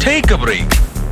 Take a break.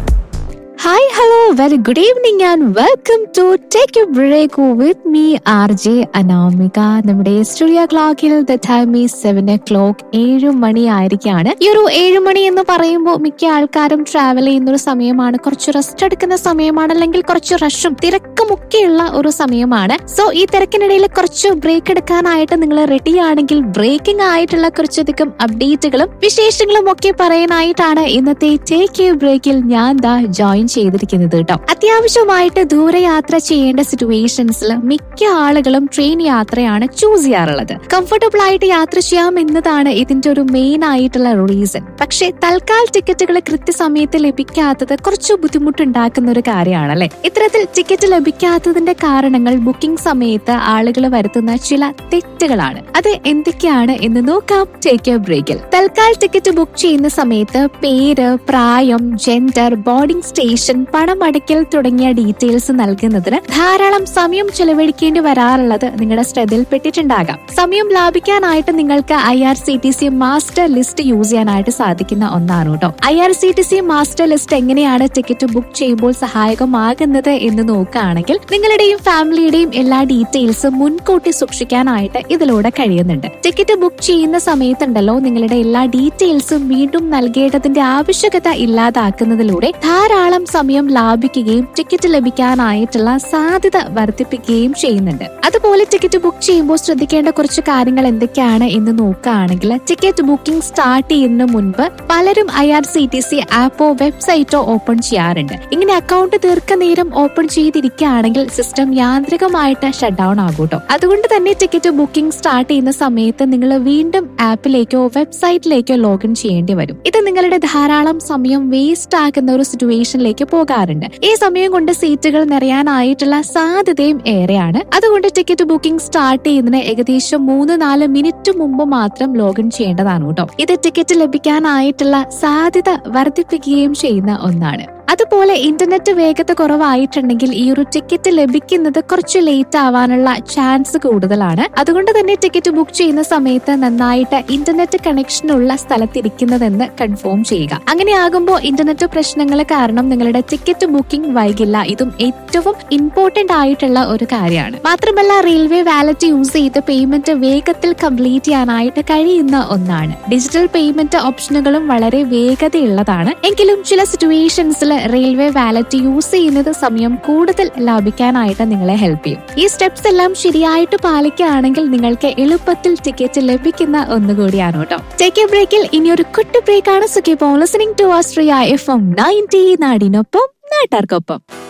Hi hello very good evening and welcome to take a break with me R J Anamika നമ്മുടെ studio ക്ലോക്കിൽ the time ഈ seven o'clock ഏഴു മണി ആയിരിക്കാണ് ഈ ഒരു ഏഴു മണി എന്ന് പറയുമ്പോൾ മിക്ക ആൾക്കാരും ട്രാവൽ ചെയ്യുന്ന ഒരു സമയമാണ് കുറച്ച് റെസ്റ്റ് എടുക്കുന്ന സമയമാണ് അല്ലെങ്കിൽ കുറച്ച് റഷും തിരക്കുമൊക്കെയുള്ള ഒരു സമയമാണ് സോ ഈ തിരക്കിനിടയിൽ കുറച്ച് ബ്രേക്ക് എടുക്കാനായിട്ട് നിങ്ങൾ റെഡി ആണെങ്കിൽ ബ്രേക്കിംഗ് ആയിട്ടുള്ള കുറച്ചധികം അപ്ഡേറ്റുകളും വിശേഷങ്ങളും ഒക്കെ പറയാനായിട്ടാണ് ഇന്നത്തെ ടേക്ക് എ ബ്രേക്കിൽ ഞാൻ ദാ ജോയിൻ ചെയ്തിരിക്കുന്നത് കേട്ടോ അത്യാവശ്യമായിട്ട് ദൂരയാത്ര ചെയ്യേണ്ട സിറ്റുവേഷൻസിൽ മിക്ക ആളുകളും ട്രെയിൻ യാത്രയാണ് ചൂസ് ചെയ്യാറുള്ളത് കംഫർട്ടബിൾ ആയിട്ട് യാത്ര ചെയ്യാം എന്നതാണ് ഇതിന്റെ ഒരു മെയിൻ ആയിട്ടുള്ള റീസൺ പക്ഷേ തൽക്കാൽ ടിക്കറ്റുകൾ കൃത്യസമയത്ത് ലഭിക്കാത്തത് കുറച്ച് ബുദ്ധിമുട്ടുണ്ടാക്കുന്ന ഒരു കാര്യമാണല്ലേ ഇത്തരത്തിൽ ടിക്കറ്റ് ലഭിക്കാത്തതിന്റെ കാരണങ്ങൾ ബുക്കിംഗ് സമയത്ത് ആളുകൾ വരുത്തുന്ന ചില തെറ്റുകളാണ് അത് എന്തൊക്കെയാണ് എന്ന് നോക്കാം ടേക്ക് എ ബ്രേക്കിൽ തൽക്കാൽ ടിക്കറ്റ് ബുക്ക് ചെയ്യുന്ന സമയത്ത് പേര് പ്രായം ജെൻഡർ ബോർഡിംഗ് സ്റ്റേഷൻ പണമടയ്ക്കൽ തുടങ്ങിയ ഡീറ്റെയിൽസ് നൽകുന്നതിന് ധാരാളം സമയം ചെലവഴിക്കേണ്ടി വരാറുള്ളത് നിങ്ങളുടെ ശ്രദ്ധയിൽപ്പെട്ടിട്ടുണ്ടാകാം സമയം ലാഭിക്കാനായിട്ട് നിങ്ങൾക്ക് I R C T C master list use ചെയ്യാനായിട്ട് സാധിക്കുന്ന ഒന്നാണ് കേട്ടോ I R C T C master list എങ്ങനെയാണ് ടിക്കറ്റ് ബുക്ക് ചെയ്യുമ്പോൾ സഹായകമാകുന്നത് എന്ന് നോക്കുകയാണെങ്കിൽ നിങ്ങളുടെയും ഫാമിലിയുടെയും എല്ലാ ഡീറ്റെയിൽസും മുൻകൂട്ടി സൂക്ഷിക്കാനായിട്ട് ഇതിലൂടെ കഴിയുന്നുണ്ട് ടിക്കറ്റ് ബുക്ക് ചെയ്യുന്ന സമയത്തുണ്ടല്ലോ നിങ്ങളുടെ എല്ലാ ഡീറ്റെയിൽസും വീണ്ടും നൽകേണ്ടതിന്റെ ആവശ്യകത ഇല്ലാതാക്കുന്നതിലൂടെ ധാരാളം സമയം ലാഭിക്കുകയും ടിക്കറ്റ് ലഭിക്കാനായിട്ടുള്ള സാധ്യത വർദ്ധിപ്പിക്കുകയും ചെയ്യുന്നുണ്ട് അതുപോലെ ടിക്കറ്റ് ബുക്ക് ചെയ്യുമ്പോൾ ശ്രദ്ധിക്കേണ്ട കുറച്ച് കാര്യങ്ങൾ എന്തൊക്കെയാണ് എന്ന് നോക്കുകയാണെങ്കിൽ ടിക്കറ്റ് ബുക്കിംഗ് സ്റ്റാർട്ട് ചെയ്യുന്നതിന് മുൻപ് പലരും I R C T C ആപ്പോ വെബ്സൈറ്റോ ഓപ്പൺ ചെയ്യാറുണ്ട് ഇങ്ങനെ അക്കൗണ്ട് ദീർഘനേരം ഓപ്പൺ ചെയ്തിരിക്കുകയാണെങ്കിൽ സിസ്റ്റം യാന്ത്രികമായിട്ട് ഷട്ട് ഡൗൺ ആകും കേട്ടോ അതുകൊണ്ട് തന്നെ ടിക്കറ്റ് ബുക്കിംഗ് സ്റ്റാർട്ട് ചെയ്യുന്ന സമയത്ത് നിങ്ങൾ വീണ്ടും ആപ്പിലേക്കോ വെബ്സൈറ്റിലേക്കോ ലോഗിൻ ചെയ്യേണ്ടി വരും ഇത് നിങ്ങളുടെ ധാരാളം സമയം വേസ്റ്റ് ആകുന്ന ഒരു സിറ്റുവേഷനിലേക്ക് പോകാറുണ്ട് ഈ സമയം കൊണ്ട് സീറ്റുകൾ നിറയാനായിട്ടുള്ള സാധ്യതയും ഏറെയാണ് അതുകൊണ്ട് ടിക്കറ്റ് ബുക്കിംഗ് സ്റ്റാർട്ട് ചെയ്യുന്നതിന് ഏകദേശം മൂന്ന് നാല് മിനിറ്റ് മുമ്പ് മാത്രം ലോഗിൻ ചെയ്യേണ്ടതാണ് കേട്ടോ ഇത് ടിക്കറ്റ് ലഭിക്കാനായിട്ടുള്ള സാധ്യത വർദ്ധിപ്പിക്കുകയും ചെയ്യുന്ന ഒന്നാണ് അതുപോലെ ഇന്റർനെറ്റ് വേഗത കുറവായിട്ടുണ്ടെങ്കിൽ ഈ ഒരു ടിക്കറ്റ് ലഭിക്കുന്നത് കുറച്ച് ലേറ്റ് ആവാനുള്ള ചാൻസ് കൂടുതലാണ് അതുകൊണ്ട് തന്നെ ടിക്കറ്റ് ബുക്ക് ചെയ്യുന്ന സമയത്ത് നന്നായിട്ട് ഇന്റർനെറ്റ് കണക്ഷൻ ഉള്ള സ്ഥലത്തിരിക്കുന്നതെന്ന് കൺഫേം ചെയ്യുക അങ്ങനെയാകുമ്പോൾ ഇന്റർനെറ്റ് പ്രശ്നങ്ങൾ കാരണം നിങ്ങളുടെ ടിക്കറ്റ് ബുക്കിംഗ് വൈകില്ല ഇതും ഏറ്റവും ഇമ്പോർട്ടന്റ് ആയിട്ടുള്ള ഒരു കാര്യമാണ് മാത്രമല്ല റെയിൽവേ വാലറ്റ് യൂസ് ചെയ്ത് പേയ്മെന്റ് വേഗത്തിൽ കംപ്ലീറ്റ് ചെയ്യാനായിട്ട് കഴിയുന്ന ഒന്നാണ് ഡിജിറ്റൽ പേയ്മെന്റ് ഓപ്ഷനുകളും വളരെ വേഗതയുള്ളതാണ് എങ്കിലും ചില സിറ്റുവേഷൻസിൽ റെയിൽവേ വാലറ്റ് യൂസ് ചെയ്യുന്നത് സമയം കൂടുതൽ ലാഭിക്കാനായിട്ട് നിങ്ങളെ ഹെൽപ്പ് ചെയ്യും ഈ സ്റ്റെപ്സ് എല്ലാം ശരിയായിട്ട് പാലിക്കുകയാണെങ്കിൽ നിങ്ങൾക്ക് എളുപ്പത്തിൽ ടിക്കറ്റ് ലഭിക്കുന്ന ഒന്നുകൂടിയാണ് കേട്ടോ ടേക്ക് എ ബ്രേക്കിൽ ഇനി ഒരു കുട്ടി ബ്രേക്ക് ആണ് സുഖിപ്പോ ലിസണിംഗ് ടു ആസ്ട്രിയ എഫ് എം നയൻറ്റി നാടിനൊപ്പം നാട്ടാർക്കൊപ്പം